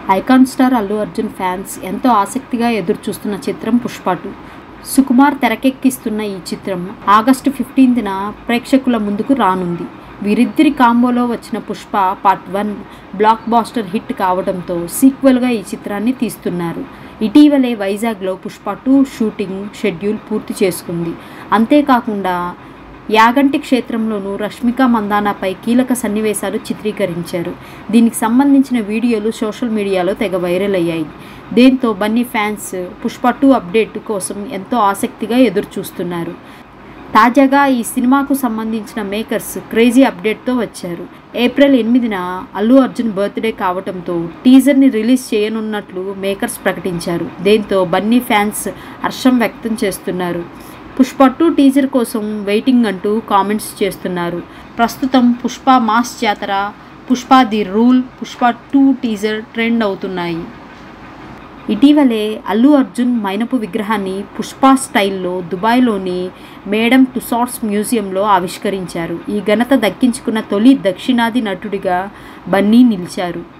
icon star Allu Arjun fans ఎంతో ఆసక్తిగా ఎదురుచూస్తున్న చిత్రం పుష్ప టూ సుకుమార్ తెరకెక్కిస్తున్న ఈ చిత్రం ఆగస్టు ఫిఫ్టీన్త్న ప్రేక్షకుల ముందుకు రానుంది వీరిద్దరి కాంబోలో వచ్చిన Pushpa part one blockbuster hit కావడంతో సీక్వెల్గా ఈ చిత్రాన్ని తీస్తున్నారు ఇటీవలే వైజాగ్లో పుష్ప టూ షూటింగ్ షెడ్యూల్ పూర్తి చేసుకుంది అంతేకాకుండా యాగంటి క్షేత్రంలోనూ రష్మిక మందానాపై కీలక సన్నివేశాలు చిత్రీకరించారు దీనికి సంబంధించిన వీడియోలు సోషల్ మీడియాలో తెగ వైరల్ అయ్యాయి దీంతో Bunny fans Pushpa two update కోసం ఎంతో ఆసక్తిగా ఎదురు చూస్తున్నారు తాజాగా ఈ సినిమాకు సంబంధించిన మేకర్స్ క్రేజీ అప్డేట్తో వచ్చారు ఏప్రిల్ ఎనిమిదిన అల్లు అర్జున్ బర్త్డే కావడంతో టీజర్ని రిలీజ్ చేయనున్నట్లు మేకర్స్ ప్రకటించారు దీంతో బన్నీ ఫ్యాన్స్ హర్షం వ్యక్తం చేస్తున్నారు పుష్ప టూ టీజర్ కోసం వెయిటింగ్ అంటూ కామెంట్స్ చేస్తున్నారు ప్రస్తుతం పుష్ప మాస్ జాతర Pushpa the rule Pushpa two teaser trend అవుతున్నాయి ఇటీవలే అల్లు అర్జున్ మైనపు విగ్రహాన్ని పుష్ప స్టైల్లో దుబాయ్లోని మేడం టుసాట్స్ మ్యూజియంలో ఆవిష్కరించారు ఈ ఘనత దక్కించుకున్న తొలి దక్షిణాది నటుడిగా బన్నీ నిలిచారు